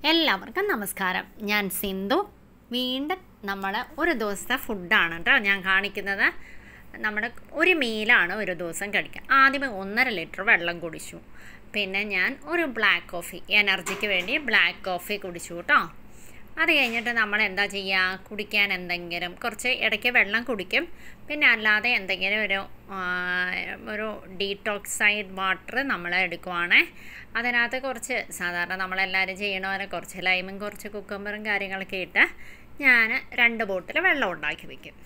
എല്ലാവർക്കും നമസ്കാരം ഞാൻ സിന്ധു വീണ്ടും നമ്മൾ ഒരു ദിവസത്തെ ഫുഡാണ് കേട്ടോ ഞാൻ കാണിക്കുന്നത് നമ്മുടെ ഒരു മീലാണ് ഒരു ദിവസം കഴിക്കുക ആദ്യമേ ഒന്നര ലിറ്റർ വെള്ളം കുടിച്ചു പിന്നെ ഞാൻ ഒരു ബ്ലാക്ക് കോഫി എനർജിക്ക് വേണ്ടി ബ്ലാക്ക് കോഫി കുടിച്ചു കേട്ടോ അത് കഴിഞ്ഞിട്ട് നമ്മൾ എന്താ ചെയ്യുക കുടിക്കാൻ എന്തെങ്കിലും കുറച്ച് ഇടയ്ക്ക് വെള്ളം കുടിക്കും പിന്നെ അല്ലാതെ എന്തെങ്കിലും ഒരു ആ, ഒരു ഡീടോക്സൈഡ് വാട്ടർ നമ്മൾ എടുക്കുവാണേ അതിനകത്ത് കുറച്ച് സാധാരണ നമ്മളെല്ലാവരും ചെയ്യണ പോലെ കുറച്ച് ലൈമും കുറച്ച് കുക്കമ്പറും കാര്യങ്ങളൊക്കെ ഇട്ട് ഞാൻ രണ്ട് ബോട്ടിൽ വെള്ളം ഉണ്ടാക്കി വയ്ക്കും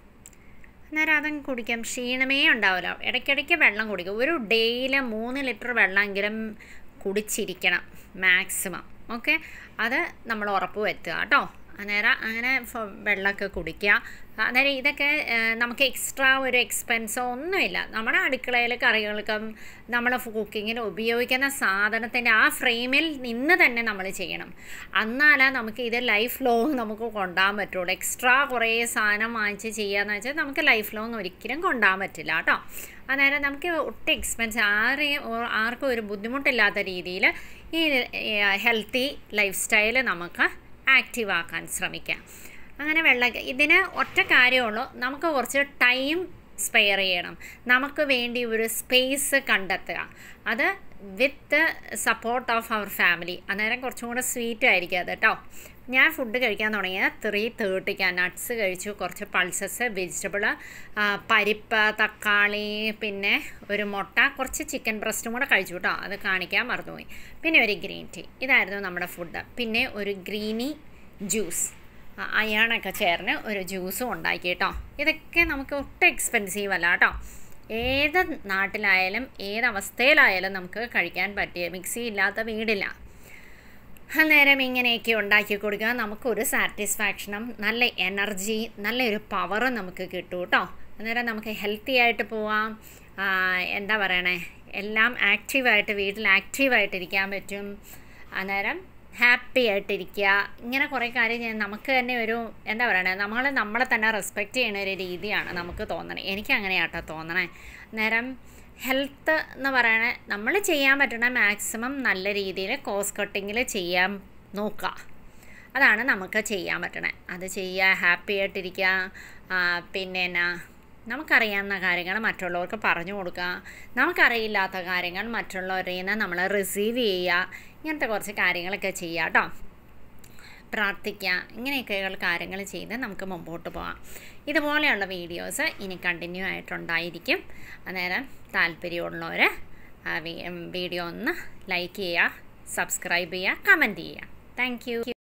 അന്നേരം അതും കുടിക്കാം ക്ഷീണമേ ഉണ്ടാവില്ല ഇടയ്ക്കിടയ്ക്ക് വെള്ളം കുടിക്കും ഒരു ഡെയിലി മൂന്ന് ലിറ്റർ വെള്ളമെങ്കിലും കുടിച്ചിരിക്കണം മാക്സിമം ഓക്കെ അത് നമ്മൾ ഉറപ്പ് വരുത്തുക കേട്ടോ അന്നേരം അങ്ങനെ ഫ- വെള്ളമൊക്കെ കുടിക്കുക അന്നേരം ഇതൊക്കെ ഏഹ്, നമുക്ക് എക്സ്ട്രാ ഒരു എക്സ്പെൻസോ ഒന്നുമില്ല നമ്മുടെ അടുക്കളയിൽ കറികൾക്കും നമ്മൾ കുക്കിങ്ങിന് ഉപയോഗിക്കുന്ന സാധനത്തിൻ്റെ ആ ഫ്രെയിമിൽ നിന്ന് തന്നെ നമ്മൾ ചെയ്യണം എന്നാലേ നമുക്ക് ഇത് ലൈഫ് ലോങ് നമുക്ക് കൊണ്ടുപോകാൻ പറ്റുള്ളൂ എക്സ്ട്രാ കുറേ സാധനം വാങ്ങിച്ച് ചെയ്യാന്ന് വെച്ചാൽ നമുക്ക് ലൈഫ് ലോങ് ഒരിക്കലും കൊണ്ടുപോകാൻ പറ്റില്ല കേട്ടോ അന്നേരം നമുക്ക് ഒട്ടും എക്സ്പെൻസ് ആരെയും ഓ- ആർക്കും ഒരു ബുദ്ധിമുട്ടില്ലാത്ത രീതിയിൽ ഈ ഹെൽത്തി ലൈഫ് സ്റ്റൈൽ നമുക്ക് ആക്റ്റീവ് ആക്കാൻ ശ്രമിക്കാം അങ്ങനെ വെള്ള ഇതിന് ഒറ്റ കാര്യമുള്ളൂ നമുക്ക് കുറച്ച് ടൈം സ്പെയർ ചെയ്യണം നമുക്ക് വേണ്ടി ഒരു സ്പേസ് കണ്ടെത്തുക അത് വിത്ത് സപ്പോർട്ട് ഓഫ് അവർ ഫാമിലി അന്നേരം കുറച്ചും കൂടെ സ്വീറ്റ് ആയിരിക്കും അത് കേട്ടോ ഞാൻ ഫുഡ് കഴിക്കാൻ തുടങ്ങിയത് ത്രീ തേർട്ടിക്കാണ് നട്ട്സ് കഴിച്ചു കുറച്ച് പൾസസ് വെജിറ്റബിൾ പരിപ്പ് തക്കാളി പിന്നെ ഒരു മുട്ട കുറച്ച് ചിക്കൻ ബ്രസ്റ്റും കൂടെ കഴിച്ചു കേട്ടോ അത് കാണിക്കാൻ മറന്നുപോയി പിന്നെ ഒരു ഗ്രീൻ ടീ ഇതായിരുന്നു നമ്മുടെ ഫുഡ് പിന്നെ ഒരു ഗ്രീനി ജ്യൂസ് അയണൊക്കെ ചേർന്ന് ഒരു ജ്യൂസും ഉണ്ടാക്കി കേട്ടോ ഇതൊക്കെ നമുക്ക് ഒട്ടും എക്സ്പെൻസീവ് അല്ല കേട്ടോ ഏത് നാട്ടിലായാലും ഏത് അവസ്ഥയിലായാലും നമുക്ക് കഴിക്കാൻ പറ്റിയ മിക്സി ഇല്ലാത്ത വീടില്ല അന്നേരം ഇങ്ങനെയൊക്കെ ഉണ്ടാക്കി കൊടുക്കുക നമുക്കൊരു സാറ്റിസ്ഫാക്ഷനും നല്ല എനർജി നല്ലൊരു പവറും നമുക്ക് കിട്ടും കേട്ടോ അന്നേരം നമുക്ക് ഹെൽത്തി ആയിട്ട് പോവാം ആ, എന്താ പറയണേ എല്ലാം ആക്റ്റീവായിട്ട് വീട്ടിൽ ആക്റ്റീവായിട്ടിരിക്കാൻ പറ്റും അന്നേരം ഹാപ്പി ആയിട്ടിരിക്കുക ഇങ്ങനെ കുറേ കാര്യം ഞാൻ നമുക്ക് തന്നെ ഒരു എന്താ പറയണേ നമ്മൾ നമ്മളെ തന്നെ റെസ്പെക്റ്റ് ചെയ്യുന്ന ഒരു രീതിയാണ് നമുക്ക് തോന്നണേ എനിക്ക് അങ്ങനെയാട്ടോ തോന്നണേ അന്നേരം ഹെൽത്ത് എന്ന് പറയണേ നമ്മൾ ചെയ്യാൻ പറ്റുന്ന മാക്സിമം നല്ല രീതിയിൽ കോസ്റ്റ് കട്ടിങ്ങിൽ ചെയ്യാൻ നോക്കുക അതാണ് നമുക്ക് ചെയ്യാൻ പറ്റണേ അത് ചെയ്യുക ഹാപ്പി ആയിട്ടിരിക്കുക ആ, പിന്നെ എന്നാ നമുക്കറിയാവുന്ന കാര്യങ്ങൾ മറ്റുള്ളവർക്ക് പറഞ്ഞു കൊടുക്കുക നമുക്കറിയില്ലാത്ത കാര്യങ്ങൾ മറ്റുള്ളവരിൽ നിന്ന് നമ്മൾ റിസീവ് ചെയ്യുക ഇങ്ങനത്തെ കുറച്ച് കാര്യങ്ങളൊക്കെ ചെയ്യുക കേട്ടോ പ്രാർത്ഥിക്കുക ഇങ്ങനെയൊക്കെയുള്ള കാര്യങ്ങൾ ചെയ്ത് നമുക്ക് മുമ്പോട്ട് പോകാം ഇതുപോലെയുള്ള വീഡിയോസ് ഇനി കണ്ടിന്യൂ ആയിട്ടുണ്ടായിരിക്കും അന്നേരം താല്പര്യമുള്ളവർ ആ വീഡിയോ ഒന്ന് ലൈക്ക് ചെയ്യുക സബ്സ്ക്രൈബ് ചെയ്യുക കമൻറ്റ് ചെയ്യുക താങ്ക് യു